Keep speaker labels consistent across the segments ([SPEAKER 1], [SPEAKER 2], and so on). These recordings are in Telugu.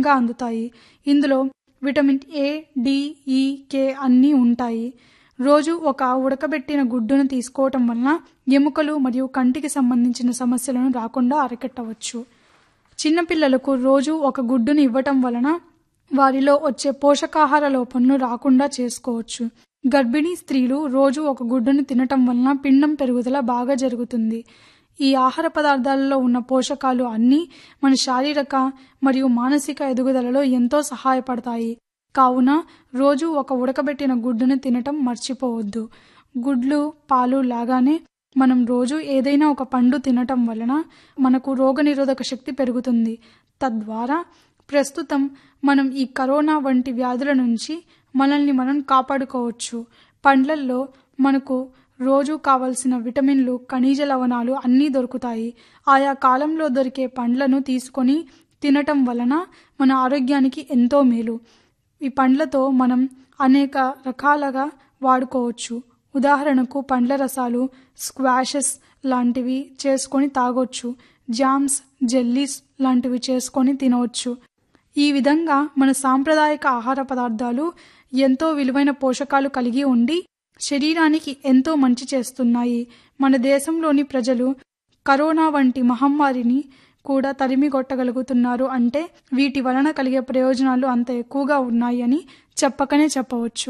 [SPEAKER 1] సులభంగా అందుతాయి ఇందులో విటమిన్ ఏ డి ఈ కే అన్నీ ఉంటాయి రోజు ఒక ఉడకబెట్టిన గుడ్డును తీసుకోవటం వలన ఎముకలు మరియు కంటికి సంబంధించిన సమస్యలను రాకుండా అరికట్టవచ్చు చిన్నపిల్లలకు రోజు ఒక గుడ్డును ఇవ్వటం వలన వారిలో వచ్చే పోషకాహార లోపంను రాకుండా చేసుకోవచ్చు గర్భిణీ స్త్రీలు రోజు ఒక గుడ్డును తినటం వలన పిండం పెరుగుదల బాగా జరుగుతుంది ఈ ఆహార పదార్థాలలో ఉన్న పోషకాలు అన్నీ మన శారీరక మరియు మానసిక ఎదుగుదలలో ఎంతో సహాయపడతాయి కావున రోజు ఒక ఉడకబెట్టిన గుడ్డును తినటం మర్చిపోవద్దు గుడ్లు పాలు లాగానే మనం రోజు ఏదైనా ఒక పండు తినటం వలన మనకు రోగనిరోధక శక్తి పెరుగుతుంది తద్వారా ప్రస్తుతం మనం ఈ కరోనా వంటి వ్యాధుల నుంచి మనల్ని మనం కాపాడుకోవచ్చు పండ్లల్లో మనకు రోజు కావలసిన విటమిన్లు ఖనిజ లవణాలు అన్నీ దొరుకుతాయి ఆయా కాలంలో దొరికే పండ్లను తీసుకొని తినటం వలన మన ఆరోగ్యానికి ఎంతో మేలు ఈ పండ్లతో మనం అనేక రకాలుగా వాడుకోవచ్చు ఉదాహరణకు పండ్ల రసాలు స్క్వాషెస్ లాంటివి చేసుకొని తాగొచ్చు జామ్స్ జెల్లీస్ లాంటివి చేసుకొని తినవచ్చు ఈ విధంగా మన సాంప్రదాయక ఆహార పదార్థాలు ఎంతో విలువైన పోషకాలు కలిగి ఉండి శరీరానికి ఎంతో మంచి చేస్తున్నాయి మన దేశంలోని ప్రజలు కరోనా వంటి మహమ్మారిని కూడా తరిమి కొట్టగలుగుతున్నారు అంటే వీటి వలన కలిగే ప్రయోజనాలు అంత ఎక్కువగా ఉన్నాయి అని చెప్పకనే చెప్పవచ్చు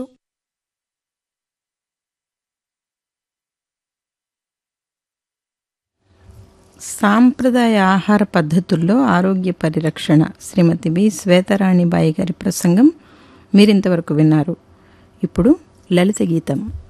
[SPEAKER 2] సాంప్రదాయ ఆహార పద్ధతుల్లో ఆరోగ్య పరిరక్షణ శ్రీమతి బి శ్వేతరాణిబాయి గారి ప్రసంగం మీరింతవరకు విన్నారు ఇప్పుడు లలిత గీతం